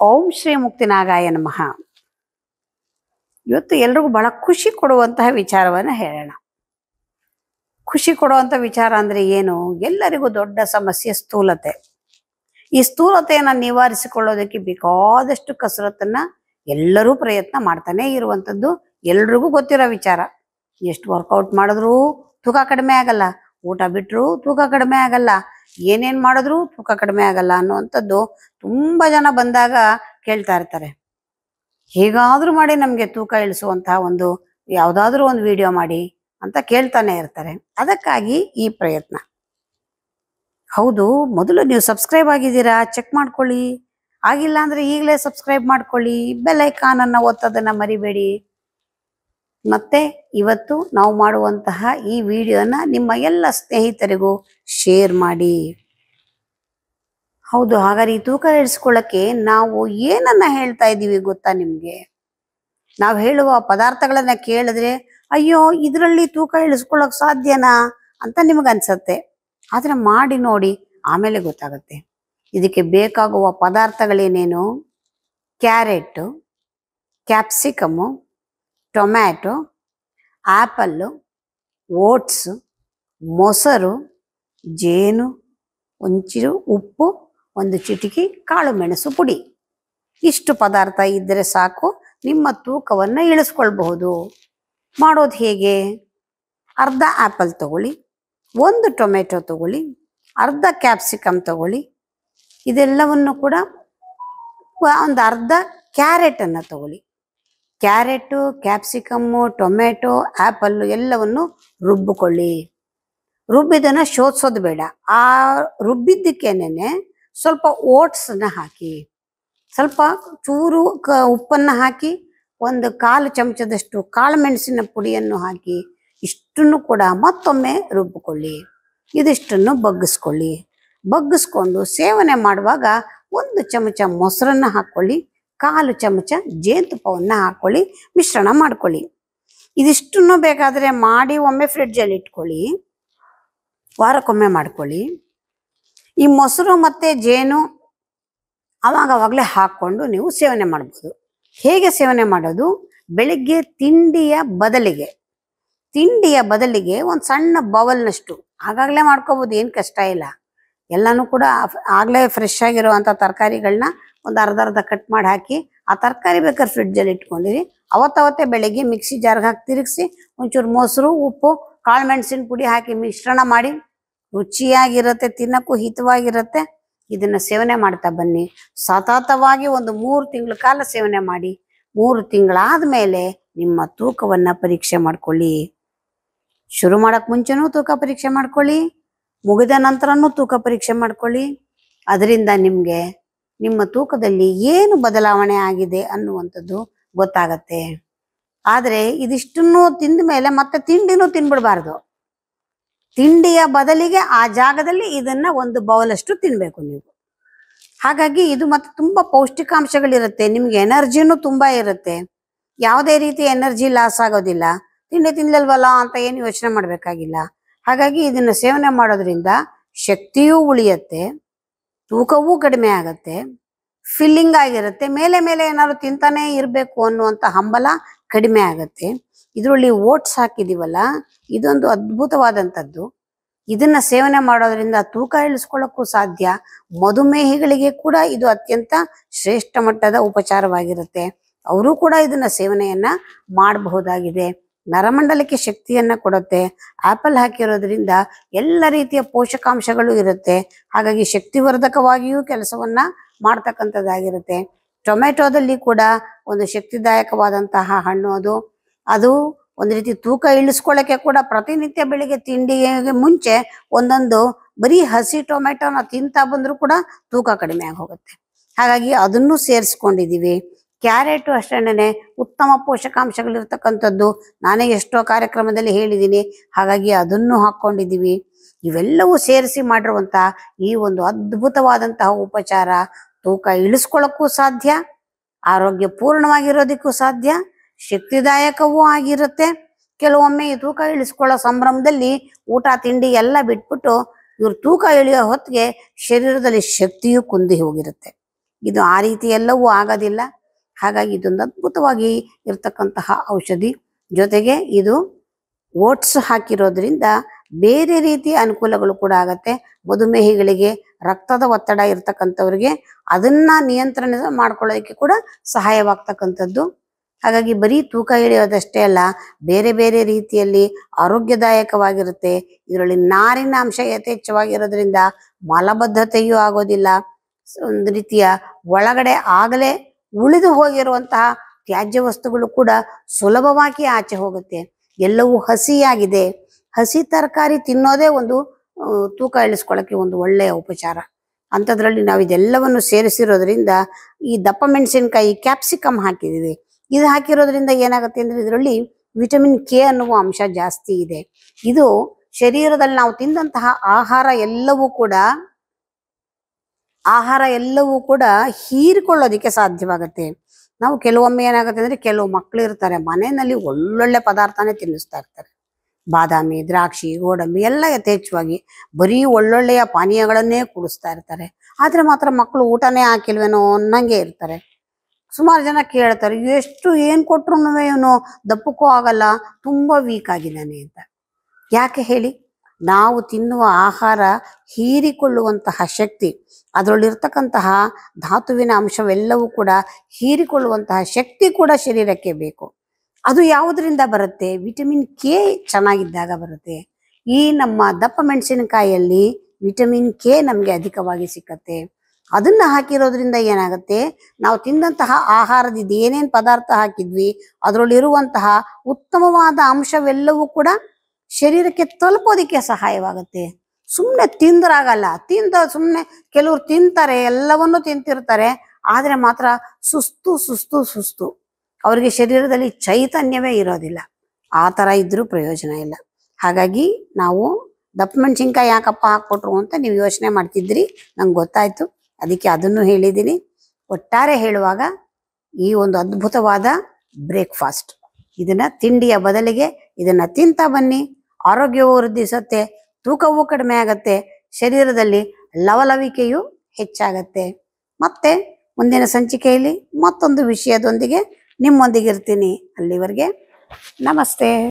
ಓಂ ಶ್ರೀ ಮುಕ್ತಿನಾಗಾಯ ನಮಃ ಇವತ್ತು ಎಲ್ರಿಗೂ ಬಹಳ ಖುಷಿ ಕೊಡುವಂತಹ ವಿಚಾರವನ್ನ ಹೇಳೋಣ ಖುಷಿ ಕೊಡುವಂತ ವಿಚಾರ ಅಂದ್ರೆ ಏನು ಎಲ್ಲರಿಗೂ ದೊಡ್ಡ ಸಮಸ್ಯೆ ಸ್ಥೂಲತೆ ಈ ಸ್ಥೂಲತೆಯನ್ನ ನಿವಾರಿಸಿಕೊಳ್ಳೋದಕ್ಕೆ ಬೇಕಾದಷ್ಟು ಕಸರತ್ತನ್ನ ಎಲ್ಲರೂ ಪ್ರಯತ್ನ ಮಾಡ್ತಾನೆ ಇರುವಂತದ್ದು ಎಲ್ರಿಗೂ ಗೊತ್ತಿರೋ ವಿಚಾರ ಎಷ್ಟು ವರ್ಕೌಟ್ ಮಾಡಿದ್ರು ತೂಕ ಕಡಿಮೆ ಆಗಲ್ಲ ಊಟ ಬಿಟ್ರು ತೂಕ ಕಡಿಮೆ ಆಗಲ್ಲ ಏನೇನ್ ಮಾಡಿದ್ರು ತೂಕ ಕಡಿಮೆ ಆಗಲ್ಲ ಅನ್ನುವಂಥದ್ದು ತುಂಬಾ ಜನ ಬಂದಾಗ ಕೇಳ್ತಾ ಇರ್ತಾರೆ ಹೇಗಾದ್ರೂ ಮಾಡಿ ನಮ್ಗೆ ತೂಕ ಇಳಿಸುವಂತಹ ಒಂದು ಯಾವ್ದಾದ್ರೂ ಒಂದು ವಿಡಿಯೋ ಮಾಡಿ ಅಂತ ಕೇಳ್ತಾನೆ ಇರ್ತಾರೆ ಅದಕ್ಕಾಗಿ ಈ ಪ್ರಯತ್ನ ಹೌದು ಮೊದಲು ನೀವು ಸಬ್ಸ್ಕ್ರೈಬ್ ಆಗಿದ್ದೀರಾ ಚೆಕ್ ಮಾಡ್ಕೊಳ್ಳಿ ಆಗಿಲ್ಲ ಅಂದ್ರೆ ಈಗಲೇ ಸಬ್ಸ್ಕ್ರೈಬ್ ಮಾಡ್ಕೊಳ್ಳಿ ಬೆಲ್ ಐಕಾನ್ ಅನ್ನ ಒತ್ತೋದನ್ನ ಮರಿಬೇಡಿ ಮತ್ತೆ ಇವತ್ತು ನಾವು ಮಾಡುವಂತಹ ಈ ವಿಡಿಯೋನ ನಿಮ್ಮ ಎಲ್ಲ ಸ್ನೇಹಿತರಿಗೂ ಶೇರ್ ಮಾಡಿ ಹೌದು ಹಾಗಾದ್ರೆ ಈ ತೂಕ ಇಳಿಸ್ಕೊಳ್ಳಕ್ಕೆ ನಾವು ಏನನ್ನ ಹೇಳ್ತಾ ಇದ್ದೀವಿ ಗೊತ್ತಾ ನಿಮ್ಗೆ ನಾವು ಹೇಳುವ ಪದಾರ್ಥಗಳನ್ನ ಕೇಳಿದ್ರೆ ಅಯ್ಯೋ ಇದರಲ್ಲಿ ತೂಕ ಇಳಿಸ್ಕೊಳ್ಳೋಕ್ ಸಾಧ್ಯನಾ ಅಂತ ನಿಮ್ಗೆ ಅನ್ಸತ್ತೆ ಆದ್ರೆ ಮಾಡಿ ನೋಡಿ ಆಮೇಲೆ ಗೊತ್ತಾಗುತ್ತೆ ಇದಕ್ಕೆ ಬೇಕಾಗುವ ಪದಾರ್ಥಗಳೇನೇನು carrot capsicum tomato apple oats ಮೊಸರು ಜೇನು ಒಂಚೂರು ಉಪ್ಪು ಒಂದು ಚಿಟಿಕೆ ಕಾಳು ಮೆಣಸು ಪುಡಿ ಇಷ್ಟು ಪದಾರ್ಥ ಇದ್ದರೆ ಸಾಕು ನಿಮ್ಮ ತೂಕವನ್ನ ಇಳಿಸ್ಕೊಳ್ಬಹುದು ಮಾಡೋದು ಹೇಗೆ ಅರ್ಧ ಆಪಲ್ ತಗೊಳ್ಳಿ ಒಂದು ಟೊಮೆಟೊ ತಗೊಳ್ಳಿ ಅರ್ಧ ಕ್ಯಾಪ್ಸಿಕಮ್ ತಗೊಳ್ಳಿ ಇದೆಲ್ಲವನ್ನು ಕೂಡ ಒಂದು ಅರ್ಧ ಕ್ಯಾರೆಟ್ ಅನ್ನ ತಗೊಳ್ಳಿ ಕ್ಯಾರೆಟು ಕ್ಯಾಪ್ಸಿಕಮ್ಮು ಟೊಮೆಟೊ ಆಪಲ್ಲು ಎಲ್ಲವನ್ನು ರುಬ್ಬಿಕೊಳ್ಳಿ ರುಬ್ಬಿದನ್ನ ಶೋಧಿಸೋದು ಬೇಡ ಆ ರುಬ್ಬಿದ್ದಕ್ಕೇನೆ ಸ್ವಲ್ಪ ಓಟ್ಸನ್ನ ಹಾಕಿ ಸ್ವಲ್ಪ ಚೂರು ಕ ಉಪ್ಪನ್ನ ಹಾಕಿ ಒಂದು ಕಾಲು ಚಮಚದಷ್ಟು ಕಾಳು ಮೆಣಸಿನ ಪುಡಿಯನ್ನು ಹಾಕಿ ಇಷ್ಟನ್ನು ಕೂಡ ಮತ್ತೊಮ್ಮೆ ರುಬ್ಬಿಕೊಳ್ಳಿ ಇದಿಷ್ಟನ್ನು ಬಗ್ಗಿಸ್ಕೊಳ್ಳಿ ಬಗ್ಗಿಸ್ಕೊಂಡು ಸೇವನೆ ಮಾಡುವಾಗ ಒಂದು ಚಮಚ ಮೊಸರನ್ನ ಹಾಕೊಳ್ಳಿ ಕಾಲು ಚಮಚ ಜೇನುತುಪ್ಪವನ್ನ ಹಾಕೊಳ್ಳಿ ಮಿಶ್ರಣ ಮಾಡ್ಕೊಳ್ಳಿ ಇದಿಷ್ಟನ್ನು ಬೇಕಾದ್ರೆ ಮಾಡಿ ಒಮ್ಮೆ ಫ್ರಿಡ್ಜಲ್ಲಿ ಇಟ್ಕೊಳ್ಳಿ ವಾರಕ್ಕೊಮ್ಮೆ ಮಾಡ್ಕೊಳ್ಳಿ ಈ ಮೊಸರು ಮತ್ತೆ ಜೇನು ಅವಾಗ ಅವಾಗಲೇ ಹಾಕ್ಕೊಂಡು ನೀವು ಸೇವನೆ ಮಾಡ್ಬೋದು ಹೇಗೆ ಸೇವನೆ ಮಾಡೋದು ಬೆಳಿಗ್ಗೆ ತಿಂಡಿಯ ಬದಲಿಗೆ ತಿಂಡಿಯ ಬದಲಿಗೆ ಒಂದು ಸಣ್ಣ ಬವಲ್ನಷ್ಟು ಆಗಾಗಲೇ ಮಾಡ್ಕೋಬೋದು ಏನು ಕಷ್ಟ ಇಲ್ಲ ಎಲ್ಲನೂ ಕೂಡ ಆಗಲೇ ಫ್ರೆಶ್ ಆಗಿರುವಂಥ ತರಕಾರಿಗಳನ್ನ ಒಂದು ಅರ್ಧ ಅರ್ಧ ಕಟ್ ಮಾಡಿ ಹಾಕಿ ಆ ತರಕಾರಿ ಬೇಕಾದ್ರೆ ಫ್ರಿಡ್ಜಲ್ಲಿ ಇಟ್ಕೊಂಡಿರಿ ಅವತ್ತವತ್ತೇ ಬೆಳಿಗ್ಗೆ ಮಿಕ್ಸಿ ಜಾರ್ಗೆ ಹಾಕಿ ತಿರುಗಿಸಿ ಒಂಚೂರು ಮೊಸರು ಉಪ್ಪು ಕಾಳು ಮೆಣಸಿನ ಪುಡಿ ಹಾಕಿ ಮಿಶ್ರಣ ಮಾಡಿ ರುಚಿಯಾಗಿರುತ್ತೆ ತಿನ್ನಕ್ಕೂ ಹಿತವಾಗಿರುತ್ತೆ ಇದನ್ನ ಸೇವನೆ ಮಾಡ್ತಾ ಬನ್ನಿ ಸತತವಾಗಿ ಒಂದು ಮೂರು ತಿಂಗಳ ಕಾಲ ಸೇವನೆ ಮಾಡಿ ಮೂರು ತಿಂಗಳಾದ ಮೇಲೆ ನಿಮ್ಮ ತೂಕವನ್ನ ಪರೀಕ್ಷೆ ಮಾಡ್ಕೊಳ್ಳಿ ಶುರು ಮಾಡಕ್ ಮುಂಚೆನೂ ತೂಕ ಪರೀಕ್ಷೆ ಮಾಡ್ಕೊಳ್ಳಿ ಮುಗಿದ ನಂತರನೂ ತೂಕ ಪರೀಕ್ಷೆ ಮಾಡ್ಕೊಳ್ಳಿ ಅದರಿಂದ ನಿಮ್ಗೆ ನಿಮ್ಮ ತೂಕದಲ್ಲಿ ಏನು ಬದಲಾವಣೆ ಆಗಿದೆ ಅನ್ನುವಂಥದ್ದು ಗೊತ್ತಾಗತ್ತೆ ಆದ್ರೆ ಇದಿಷ್ಟನ್ನು ತಿಂದ ಮೇಲೆ ಮತ್ತೆ ತಿಂಡಿನೂ ತಿನ್ಬಿಡ್ಬಾರ್ದು ತಿಂಡಿಯ ಬದಲಿಗೆ ಆ ಜಾಗದಲ್ಲಿ ಇದನ್ನ ಒಂದು ಬೌಲಷ್ಟು ತಿನ್ಬೇಕು ನೀವು ಹಾಗಾಗಿ ಇದು ಮತ್ತೆ ತುಂಬಾ ಪೌಷ್ಟಿಕಾಂಶಗಳಿರುತ್ತೆ ನಿಮ್ಗೆ ಎನರ್ಜಿನೂ ತುಂಬಾ ಇರುತ್ತೆ ಯಾವುದೇ ರೀತಿ ಎನರ್ಜಿ ಲಾಸ್ ಆಗೋದಿಲ್ಲ ತಿಂಡಿ ತಿನ್ಲಲ್ವಲ್ಲ ಅಂತ ಏನು ಯೋಚನೆ ಮಾಡ್ಬೇಕಾಗಿಲ್ಲ ಹಾಗಾಗಿ ಇದನ್ನ ಸೇವನೆ ಮಾಡೋದ್ರಿಂದ ಶಕ್ತಿಯೂ ಉಳಿಯತ್ತೆ ತೂಕವೂ ಕಡಿಮೆ ಆಗತ್ತೆ ಫಿಲ್ಲಿಂಗ್ ಆಗಿರುತ್ತೆ ಮೇಲೆ ಮೇಲೆ ಏನಾದ್ರು ತಿಂತಾನೆ ಇರಬೇಕು ಅನ್ನುವಂಥ ಹಂಬಲ ಕಡಿಮೆ ಆಗತ್ತೆ ಇದರಲ್ಲಿ ಓಟ್ಸ್ ಹಾಕಿದೀವಲ್ಲ ಇದೊಂದು ಅದ್ಭುತವಾದಂಥದ್ದು ಇದನ್ನ ಸೇವನೆ ಮಾಡೋದ್ರಿಂದ ತೂಕ ಇಳಿಸ್ಕೊಳ್ಳೋಕ್ಕೂ ಸಾಧ್ಯ ಮಧುಮೇಹಿಗಳಿಗೆ ಕೂಡ ಇದು ಅತ್ಯಂತ ಶ್ರೇಷ್ಠ ಮಟ್ಟದ ಉಪಚಾರವಾಗಿರುತ್ತೆ ಅವರು ಕೂಡ ಇದನ್ನ ಸೇವನೆಯನ್ನ ಮಾಡಬಹುದಾಗಿದೆ ನರಮಂಡಲಕ್ಕೆ ಶಕ್ತಿಯನ್ನ ಕೊಡುತ್ತೆ ಆಪಲ್ ಹಾಕಿರೋದ್ರಿಂದ ಎಲ್ಲ ರೀತಿಯ ಪೋಷಕಾಂಶಗಳು ಇರುತ್ತೆ ಹಾಗಾಗಿ ಶಕ್ತಿವರ್ಧಕವಾಗಿಯೂ ಕೆಲಸವನ್ನ ಮಾಡ್ತಕ್ಕಂಥದ್ದಾಗಿರುತ್ತೆ ಟೊಮೆಟೊದಲ್ಲಿ ಕೂಡ ಒಂದು ಶಕ್ತಿದಾಯಕವಾದಂತಹ ಹಣ್ಣು ಅದು ಅದು ಒಂದು ರೀತಿ ತೂಕ ಇಳಿಸ್ಕೊಳ್ಳಕ್ಕೆ ಕೂಡ ಪ್ರತಿನಿತ್ಯ ಬೆಳಿಗ್ಗೆ ತಿಂಡಿಗೆ ಮುಂಚೆ ಒಂದೊಂದು ಬರೀ ಹಸಿ ಟೊಮೆಟೊನ ತಿಂತಾ ಬಂದ್ರೂ ಕೂಡ ತೂಕ ಕಡಿಮೆ ಆಗಿ ಹೋಗುತ್ತೆ ಹಾಗಾಗಿ ಅದನ್ನು ಸೇರಿಸ್ಕೊಂಡಿದೀವಿ ಕ್ಯಾರೆಟ್ ಅಷ್ಟೇನೆ ಉತ್ತಮ ಪೋಷಕಾಂಶಗಳಿರ್ತಕ್ಕಂಥದ್ದು ನಾನೇ ಎಷ್ಟೋ ಕಾರ್ಯಕ್ರಮದಲ್ಲಿ ಹೇಳಿದ್ದೀನಿ ಹಾಗಾಗಿ ಅದನ್ನು ಹಾಕೊಂಡಿದ್ದೀವಿ ಇವೆಲ್ಲವೂ ಸೇರಿಸಿ ಮಾಡಿರುವಂತ ಈ ಒಂದು ಅದ್ಭುತವಾದಂತಹ ಉಪಚಾರ ತೂಕ ಇಳಿಸ್ಕೊಳ್ಳೋಕ್ಕೂ ಸಾಧ್ಯ ಆರೋಗ್ಯ ಪೂರ್ಣವಾಗಿರೋದಕ್ಕೂ ಸಾಧ್ಯ ಶಕ್ತಿದಾಯಕವೂ ಆಗಿರುತ್ತೆ ಕೆಲವೊಮ್ಮೆ ಈ ತೂಕ ಇಳಿಸ್ಕೊಳ್ಳೋ ಸಂಭ್ರಮದಲ್ಲಿ ಊಟ ತಿಂಡಿ ಎಲ್ಲ ಬಿಟ್ಬಿಟ್ಟು ಇವ್ರ ತೂಕ ಇಳಿಯೋ ಹೊತ್ತಿಗೆ ಶರೀರದಲ್ಲಿ ಶಕ್ತಿಯೂ ಕುಂದಿ ಹೋಗಿರುತ್ತೆ ಇದು ಆ ರೀತಿ ಎಲ್ಲವೂ ಆಗೋದಿಲ್ಲ ಹಾಗಾಗಿ ಇದೊಂದು ಅದ್ಭುತವಾಗಿ ಇರ್ತಕ್ಕಂತಹ ಔಷಧಿ ಜೊತೆಗೆ ಇದು ಓಟ್ಸ್ ಹಾಕಿರೋದ್ರಿಂದ ಬೇರೆ ರೀತಿಯ ಅನುಕೂಲಗಳು ಕೂಡ ಆಗತ್ತೆ ಮಧುಮೇಹಿಗಳಿಗೆ ರಕ್ತದ ಒತ್ತಡ ಇರ್ತಕ್ಕಂಥವ್ರಿಗೆ ಅದನ್ನ ನಿಯಂತ್ರಣ ಮಾಡ್ಕೊಳ್ಳೋದಕ್ಕೆ ಕೂಡ ಸಹಾಯವಾಗ್ತಕ್ಕಂಥದ್ದು ಹಾಗಾಗಿ ಬರೀ ತೂಕ ಇಳಿಯೋದಷ್ಟೇ ಅಲ್ಲ ಬೇರೆ ಬೇರೆ ರೀತಿಯಲ್ಲಿ ಆರೋಗ್ಯದಾಯಕವಾಗಿರುತ್ತೆ ಇದರಲ್ಲಿ ನಾರಿನ ಅಂಶ ಯಥೇಚ್ಛವಾಗಿರೋದ್ರಿಂದ ಮಲಬದ್ಧತೆಯೂ ಆಗೋದಿಲ್ಲ ಸ- ಒಂದು ರೀತಿಯ ಒಳಗಡೆ ಆಗಲೇ ಉಳಿದು ಹೋಗಿರುವಂತಹ ತ್ಯಾಜ್ಯ ವಸ್ತುಗಳು ಕೂಡ ಸುಲಭವಾಗಿ ಆಚೆ ಹೋಗುತ್ತೆ ಎಲ್ಲವೂ ಹಸಿಯಾಗಿದೆ ಹಸಿ ತರಕಾರಿ ತಿನ್ನೋದೇ ಒಂದು ಆ, ತೂಕ ಇಳಿಸ್ಕೊಳ್ಳೋಕೆ ಒಂದು ಒಳ್ಳೆಯ ಉಪಚಾರ ಅಂಥದ್ರಲ್ಲಿ ನಾವು ಇದೆಲ್ಲವನ್ನು ಸೇರಿಸಿರೋದ್ರಿಂದ ಈ ದಪ್ಪ ಮೆಣಸಿನಕಾಯಿ ಕ್ಯಾಪ್ಸಿಕಮ್ ಹಾಕಿದೀವಿ ಇದು ಹಾಕಿರೋದ್ರಿಂದ ಏನಾಗುತ್ತೆ ಅಂದ್ರೆ ಇದರಲ್ಲಿ ವಿಟಮಿನ್ ಕೆ ಅನ್ನುವ ಅಂಶ ಜಾಸ್ತಿ ಇದೆ ಇದು ಶರೀರದಲ್ಲಿ ನಾವು ತಿಂದಂತಹ ಆಹಾರ ಎಲ್ಲವೂ ಕೂಡ ಆಹಾರ ಎಲ್ಲವೂ ಕೂಡ ಹೀರಿಕೊಳ್ಳೋದಿಕ್ಕೆ ಸಾಧ್ಯವಾಗುತ್ತೆ ನಾವು ಕೆಲವೊಮ್ಮೆ ಏನಾಗುತ್ತೆ ಅಂದ್ರೆ ಕೆಲವು ಮಕ್ಕಳು ಇರ್ತಾರೆ ಮನೆಯಲ್ಲಿ ಒಳ್ಳೊಳ್ಳೆ ಪದಾರ್ಥನೇ ತಿನ್ನಿಸ್ತಾ ಇರ್ತಾರೆ ಬಾದಾಮಿ ದ್ರಾಕ್ಷಿ ಗೋಡಂಬಿ ಎಲ್ಲ ಯಥೇಚ್ಛವಾಗಿ ಬರೀ ಒಳ್ಳೊಳ್ಳೆಯ ಪಾನೀಯಗಳನ್ನೇ ಕುಡಿಸ್ತಾ ಇರ್ತಾರೆ ಆದ್ರೆ ಮಾತ್ರ ಮಕ್ಕಳು ಊಟನೇ ಹಾಕಿಲ್ವೇನೋ ಅನ್ನಂಗೆ ಇರ್ತಾರೆ ಸುಮಾರು ಜನ ಕೇಳ್ತಾರೆ ಎಷ್ಟು ಏನ್ ಕೊಟ್ರು ಇವನು ದಪ್ಪಕ್ಕೂ ಆಗಲ್ಲ ತುಂಬಾ ವೀಕ್ ಆಗಿದ್ದಾನೆ ಅಂತ ಯಾಕೆ ಹೇಳಿ ನಾವು ತಿನ್ನುವ ಆಹಾರ ಹೀರಿಕೊಳ್ಳುವಂತಹ ಶಕ್ತಿ ಅದರಲ್ಲಿರ್ತಕ್ಕಂತಹ ಧಾತುವಿನ ಅಂಶವೆಲ್ಲವೂ ಕೂಡ ಹೀರಿಕೊಳ್ಳುವಂತಹ ಶಕ್ತಿ ಕೂಡ ಶರೀರಕ್ಕೆ ಬೇಕು ಅದು ಯಾವುದರಿಂದ ಬರುತ್ತೆ ವಿಟಮಿನ್ ಕೆ ಚೆನ್ನಾಗಿದ್ದಾಗ ಬರುತ್ತೆ ಈ ನಮ್ಮ ದಪ್ಪ ಮೆಣಸಿನಕಾಯಲ್ಲಿ ವಿಟಮಿನ್ ಕೆ ನಮಗೆ ಅಧಿಕವಾಗಿ ಸಿಕ್ಕತ್ತೆ ಅದನ್ನ ಹಾಕಿರೋದ್ರಿಂದ ಏನಾಗುತ್ತೆ ನಾವು ತಿಂದಂತಹ ಆಹಾರದ ಏನೇನ್ ಪದಾರ್ಥ ಹಾಕಿದ್ವಿ ಅದರಲ್ಲಿರುವಂತಹ ಉತ್ತಮವಾದ ಅಂಶವೆಲ್ಲವೂ ಕೂಡ ಶರೀರಕ್ಕೆ ತಲುಪೋದಿಕ್ಕೆ ಸಹಾಯವಾಗುತ್ತೆ ಸುಮ್ಮನೆ ತಿಂದ್ರಾಗಲ್ಲ ತಿಂದ ಸುಮ್ಮನೆ ಕೆಲವ್ರು ತಿಂತಾರೆ ಎಲ್ಲವನ್ನೂ ತಿಂತಿರ್ತಾರೆ ಆದ್ರೆ ಮಾತ್ರ ಸುಸ್ತು ಸುಸ್ತು ಸುಸ್ತು ಅವರಿಗೆ ಶರೀರದಲ್ಲಿ ಚೈತನ್ಯವೇ ಇರೋದಿಲ್ಲ ಆ ಥರ ಇದ್ರೂ ಪ್ರಯೋಜನ ಇಲ್ಲ ಹಾಗಾಗಿ ನಾವು ದಪ್ಪ ಮೆಣಸಿನ್ಕಾಯಿ ಯಾಕಪ್ಪ ಹಾಕ್ಕೊಟ್ರು ಅಂತ ನೀವು ಯೋಚನೆ ಮಾಡ್ತಿದ್ರಿ ನಂಗೆ ಗೊತ್ತಾಯ್ತು ಅದಕ್ಕೆ ಅದನ್ನು ಹೇಳಿದ್ದೀನಿ ಒಟ್ಟಾರೆ ಹೇಳುವಾಗ ಈ ಒಂದು ಅದ್ಭುತವಾದ ಬ್ರೇಕ್ಫಾಸ್ಟ್ ಇದನ್ನ ತಿಂಡಿಯ ಬದಲಿಗೆ ಇದನ್ನ ತಿಂತ ಬನ್ನಿ ಆರೋಗ್ಯವು ವೃದ್ಧಿಸುತ್ತೆ ತೂಕವೂ ಕಡಿಮೆ ಆಗತ್ತೆ ಶರೀರದಲ್ಲಿ ಲವಲವಿಕೆಯು ಹೆಚ್ಚಾಗತ್ತೆ ಮತ್ತೆ ಮುಂದಿನ ಸಂಚಿಕೆಯಲ್ಲಿ ಮತ್ತೊಂದು ವಿಷಯದೊಂದಿಗೆ ನಿಮ್ಮೊಂದಿಗೆ ಇರ್ತೀನಿ ಅಲ್ಲಿವರೆಗೆ ನಮಸ್ತೆ